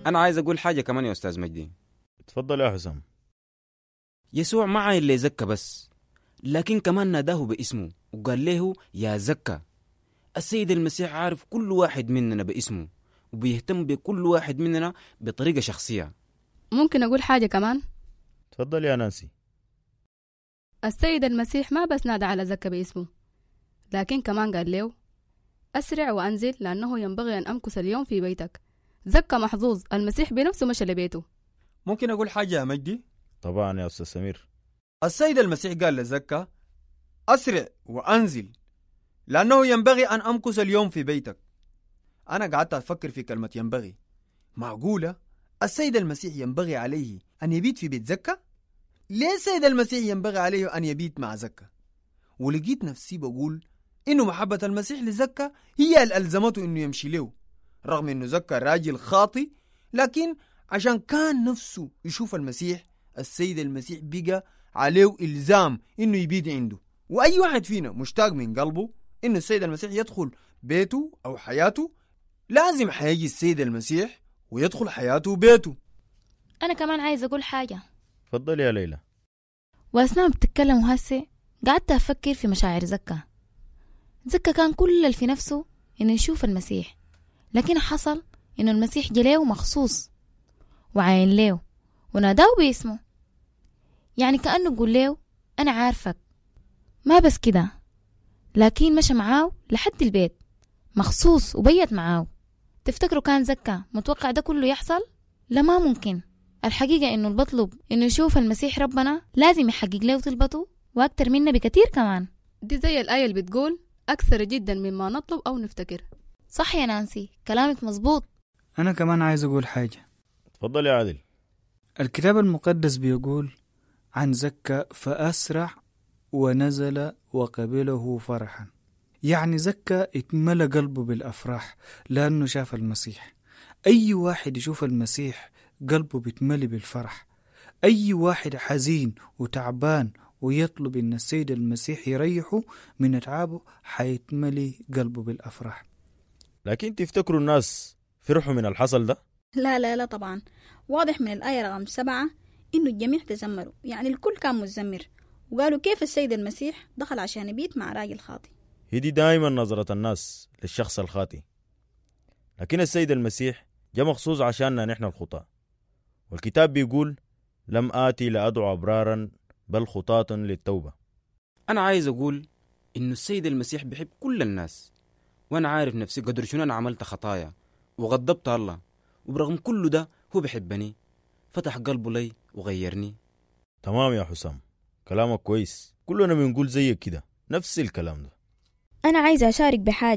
أنا عايز أقول حاجة كمان يا أستاذ مجدي اتفضل يا حسام يسوع ما عاين لي زكا بس لكن كمان ناداه باسمه وقال له يا زكا السيد المسيح عارف كل واحد مننا باسمه وبيهتم بكل واحد مننا بطريقة شخصية ممكن أقول حاجة كمان اتفضل يا نانسي السيد المسيح ما بس نادى على زكا باسمه لكن كمان قال له أسرع وأنزل لأنه ينبغي أن أمكث اليوم في بيتك زكا محظوظ المسيح بنفسه مشى لبيته ممكن أقول حاجة يا مجدي طبعا يا أستاذ سمير السيد المسيح قال لزكا أسرع وأنزل لأنه ينبغي أن أمكث اليوم في بيتك أنا قعدت أفكر في كلمة ينبغي معقولة السيد المسيح ينبغي عليه أن يبيت في بيت زكا؟ ليه السيد المسيح ينبغي عليه أن يبيت مع زكا؟ ولقيت نفسي بقول إنه محبة المسيح لزكا هي اللي ألزمته إنه يمشي له رغم إنه زكا راجل خاطي لكن عشان كان نفسه يشوف المسيح السيد المسيح بقى عليه إلزام إنه يبيد عنده وأي واحد فينا مشتاق من قلبه إنه السيد المسيح يدخل بيته أو حياته لازم حيجي السيد المسيح ويدخل حياته وبيته أنا كمان عايز أقول حاجة اتفضل يا ليلى وأثناء ما بتتكلم هسه قعدت أفكر في مشاعر زكا زكا كان كل اللي في نفسه إنه يشوف المسيح لكن حصل إنه المسيح جليه مخصوص وعاين له وناداه باسمه يعني كأنه يقول له أنا عارفك ما بس كده لكن مشى معاه لحد البيت مخصوص وبيت معاه تفتكروا كان زكا متوقع ده كله يحصل؟ لا ما ممكن الحقيقة إنه البطلب إنه يشوف المسيح ربنا لازم يحقق له طلبته وأكتر منا بكتير كمان دي زي الآية اللي بتقول أكثر جدا مما نطلب أو نفتكر صح يا نانسي كلامك مظبوط أنا كمان عايز أقول حاجة اتفضل يا عادل الكتاب المقدس بيقول عن زكا فأسرع ونزل وقبله فرحا يعني زكا اتملى قلبه بالأفراح لأنه شاف المسيح أي واحد يشوف المسيح قلبه بيتملي بالفرح أي واحد حزين وتعبان ويطلب إن السيد المسيح يريحه من أتعابه حيتملي قلبه بالأفراح لكن تفتكروا الناس فرحوا من الحصل ده لا لا لا طبعا واضح من الآية رقم سبعة إنه الجميع تزمروا يعني الكل كان متزمر وقالوا كيف السيد المسيح دخل عشان يبيت مع راجل خاطي هي دي دائما نظرة الناس للشخص الخاطي لكن السيد المسيح جاء مخصوص عشاننا نحن الخطاة والكتاب بيقول لم آتي لأدعو أبرارا بل خطاة للتوبة أنا عايز أقول إنه السيد المسيح بيحب كل الناس وأنا عارف نفسي قدر شنو أنا عملت خطايا وغضبت الله وبرغم كل ده هو بيحبني فتح قلبه لي وغيرني تمام يا حسام كلامك كويس كلنا بنقول زيك كده نفس الكلام ده أنا عايزة أشارك بحاجة